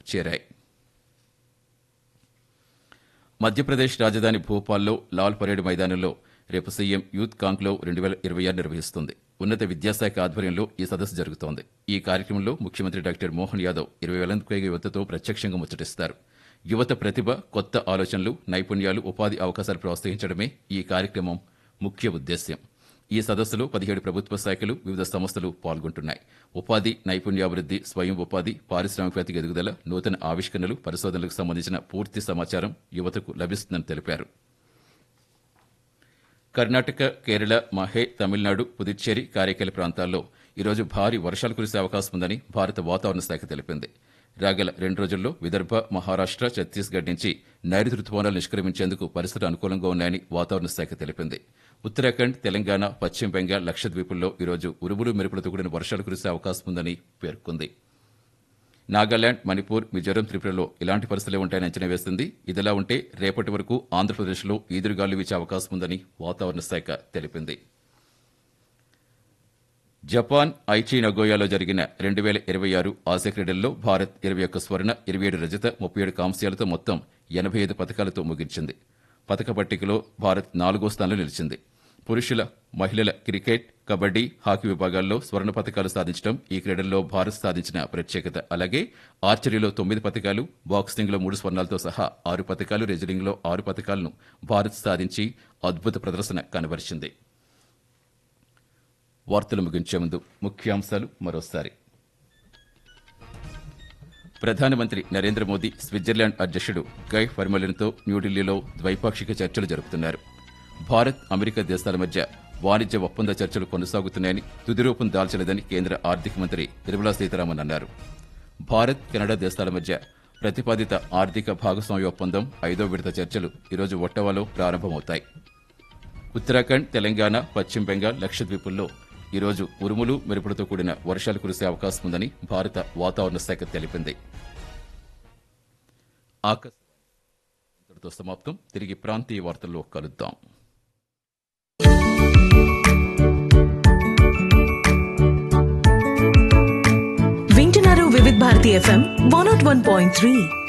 చేరాయి మధ్యప్రదేశ్ రాజధాని భోపాల్లో లాల్ పరేడ్ మైదానంలో రేపు సీఎం యూత్ కాంక్లో రెండు వేల ఇరవై ఆరు నిర్వహిస్తుంది ఉన్నత విద్యాశాఖ ఆధ్వర్యంలో ఈ సదస్సు జరుగుతోంది ఈ కార్యక్రమంలో ముఖ్యమంత్రి డాక్టర్ మోహన్ యాదవ్ ఇరవై వేలకు పైగా యువతతో ప్రత్యక్షంగా ముచ్చటిస్తారు యువత ప్రతిభ కొత్త ఆలోచనలు నైపుణ్యాలు ఉపాధి అవకాశాలు ప్రోత్సహించడమే ఈ కార్యక్రమం ముఖ్య ఉద్దేశ్యం ఈ సదస్సులో పదిహేడు ప్రభుత్వ శాఖలు వివిధ సంస్థలు పాల్గొంటున్నాయి ఉపాధి నైపుణ్యాభివృద్ధి స్వయం ఉపాధి పారిశ్రామికవేత్తగా ఎదుగుదల నూతన ఆవిష్కరణలు పరిశోధనలకు సంబంధించిన పూర్తి సమాచారం యువతకు లభిస్తుందని తెలిపారు కర్ణాటక కేరళ మహే తమిళనాడు పుదుచ్చేరి కారైకల ప్రాంతాల్లో ఈరోజు భారీ వర్షాలు కురిసే అవకాశం ఉందని భారత వాతావరణ శాఖ తెలిపింది రాగల రెండు రోజుల్లో విదర్భ మహారాష్ట్ర ఛత్తీస్గఢ్ నుంచి నైరుతి రుతుపవనాలు నిష్క్రమించేందుకు పరిస్థితులు అనుకూలంగా ఉన్నాయని వాతావరణ శాఖ తెలిపింది ఉత్తరాఖండ్ తెలంగాణ పశ్చిమ బెంగాల్ లక్షద్వీపుల్లో ఈరోజు ఉరుములు మెరుపులతో కూడిన వర్షాలు కురిసే అవకాశం ఉందని పేర్కొంది నాగాలాండ్ మణిపూర్ మిజోరం త్రిపురలో ఇలాంటి పరిస్థితులే ఉంటాయని అంచనా వేసింది ఇదిలా ఉంటే రేపటి వరకు ఆంధ్రప్రదేశ్లో ఈదురుగాలు వీచే అవకాశం ఉందని వాతావరణ శాఖ తెలిపింది జపాన్ ఐచి నగోయాలో జరిగిన రెండు వేల ఇరవై ఆరు ఆసియా క్రీడల్లో భారత్ ఇరవై ఒక్క స్వర్ణ ఇరవై ఏడు రజత ముప్పై ఏడు కాంస్యాలతో మొత్తం ఎనభై ఐదు పథకాలతో ముగించింది పథక పట్టికలో భారత్ నాలుగో స్థానంలో నిలిచింది పురుషుల మహిళల క్రికెట్ కబడ్డీ హాకీ విభాగాల్లో స్వర్ణ పథకాలు సాధించడం ఈ క్రీడల్లో భారత్ సాధించిన ప్రత్యేకత అలాగే ఆర్చరీలో తొమ్మిది పథకాలు బాక్సింగ్లో మూడు స్వర్ణాలతో సహా ఆరు పథకాలు రెజ్లింగ్లో ఆరు పథకాలను భారత్ సాధించి అద్భుత ప్రదర్శన కనబరిచింది వార్తలు ముగించే ముందు ముఖ్యాంశాలు మరోసారి ప్రధానమంత్రి నరేంద్ర మోదీ స్విట్జర్లాండ్ అధ్యక్షుడు గై ఫర్మలిన్తో న్యూఢిల్లీలో ద్వైపాక్షిక చర్చలు జరుపుతున్నారు భారత్ అమెరికా దేశాల మధ్య వాణిజ్య ఒప్పంద చర్చలు కొనసాగుతున్నాయని తుది రూపం దాల్చలేదని కేంద్ర ఆర్థిక మంత్రి నిర్మలా సీతారామన్ అన్నారు భారత్ కెనడా దేశాల మధ్య ప్రతిపాదిత ఆర్థిక భాగస్వామ్య ఒప్పందం ఐదో విడత చర్చలు ఈరోజు ఒట్టవాలో ప్రారంభమవుతాయి ఉత్తరాఖండ్ తెలంగాణ పశ్చిమ బెంగాల్ లక్షద్వీపుల్లో ఈరోజు ఉరుములు మెరుపులతో కూడిన వర్షాలు కురిసే అవకాశం ఉందని భారత వాతావరణ శాఖ తెలిపింది ఆకాశవాణి ఇంతటితో సమాప్తం తిరిగి ప్రాంతీయ వార్తల్లో కలుద్దాం వింటున్నారు Vividh Bharati FM one nought one point three